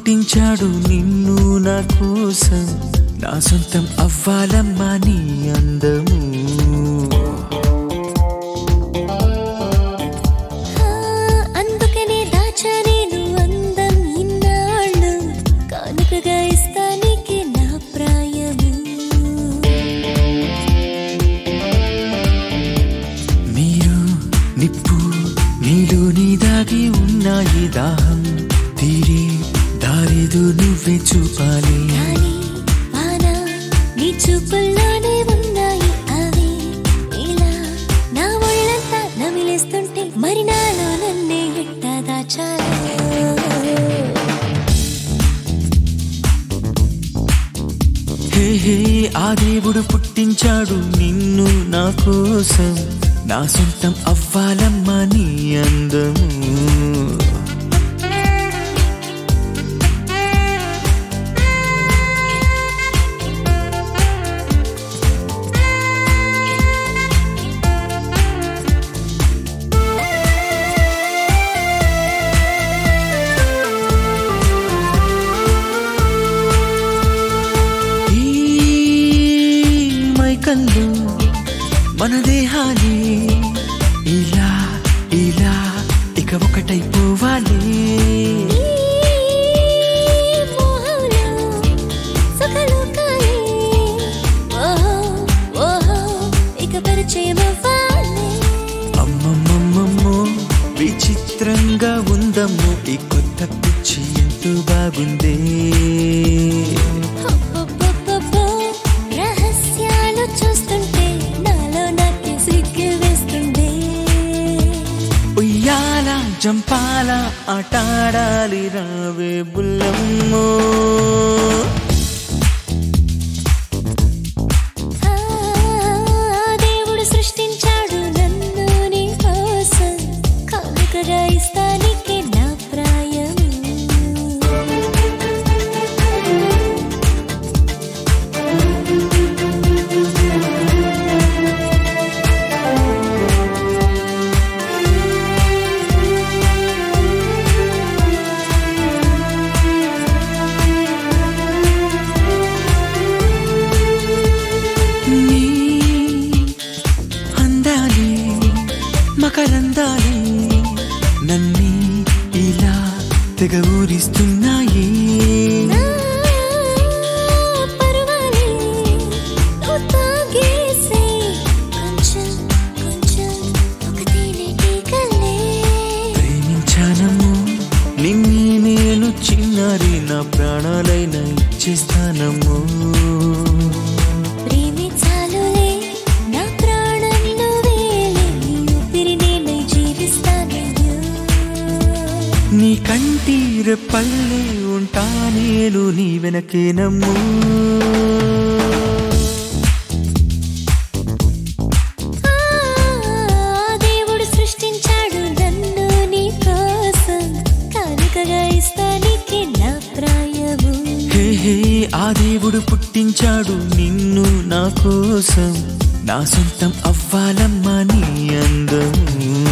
పుట్టించాడు నిన్ను నా కోసం నా సొంతం అవ్వాలమ్మా నీ అందము ఆ, అందుకనే దాచా నేను అందం ఇన్నాళ్ళు కానుకగా ఇస్తానికి నా ప్రాయము మీరు నిప్పు నీలో నీ దాగి ఉన్నాయి దాహం తీరే దారిదు నువ్వే చూపాలి గాలి వాన నీ చూపుల్లోనే ఉన్నాయి అవి ఇలా నా ఒళ్ళంతా నమిలేస్తుంటే మరి నాలో నన్నే ఎట్ట దాచాలో హే హే ఆ దేవుడు పుట్టించాడు నిన్ను నా కోసం నా సొంతం అవ్వాలమ్మా నీ అందము ఈ మైకల్లో మన దేహాలి ఇలా ఇలా ఇక ఒకటైపోవాలి ఈ మోహంలో సుఖలోకాలే ఓహో ఓహో ఇక పరిచయం అవ్వాలి అమ్మమ్మమ్మమ్మో విచిత్రంగా ఉందమ్మో ఈ కొత్త పిచ్చి ఎంతో బాగుందే అబ్బబ్బబ్బబ్బో, రహస్యాలు చూస్తుంటే నాలో నాకే సిగ్గు వేస్తుంది ఉయ్యాల జంపాల ఆటాడాలి రావే బుల్లమ్మో ఆ, దేవుడు సృష్టించాడు నన్ను నీ కోసం కానుకగా ఇస్తానికి నా ప్రాయం నీ అందాలి మకరందాలి నన్ను ఇలా తెగ ఊరిస్తున్నాయి నా పర్వాలే నువ్వు తాగేసే కొంచెం కొంచెం ఒక తేనెటీగలే ప్రేమించానము నిన్నే నేను చిన్నారి నా ప్రాణాలైన ఇచ్చేస్తానము ప్రేమి చాలులే నా ప్రాణం నువ్వేలే నీ ఊపిరి నేనై జీవిస్తానయ్యో నీ కంటి రెప్పల్లే ఉంటా నేను నీ వెనకేనమ్ము ఆ, దేవుడు సృష్టించాడు నన్ను నీ కోసం కానుకగా ఇస్తానికి నా ప్రాయము హే హే ఆ దేవుడు పుట్టించాడు నిన్ను నా కోసం నా సొంతం అవ్వాలమ్మా నీ అందము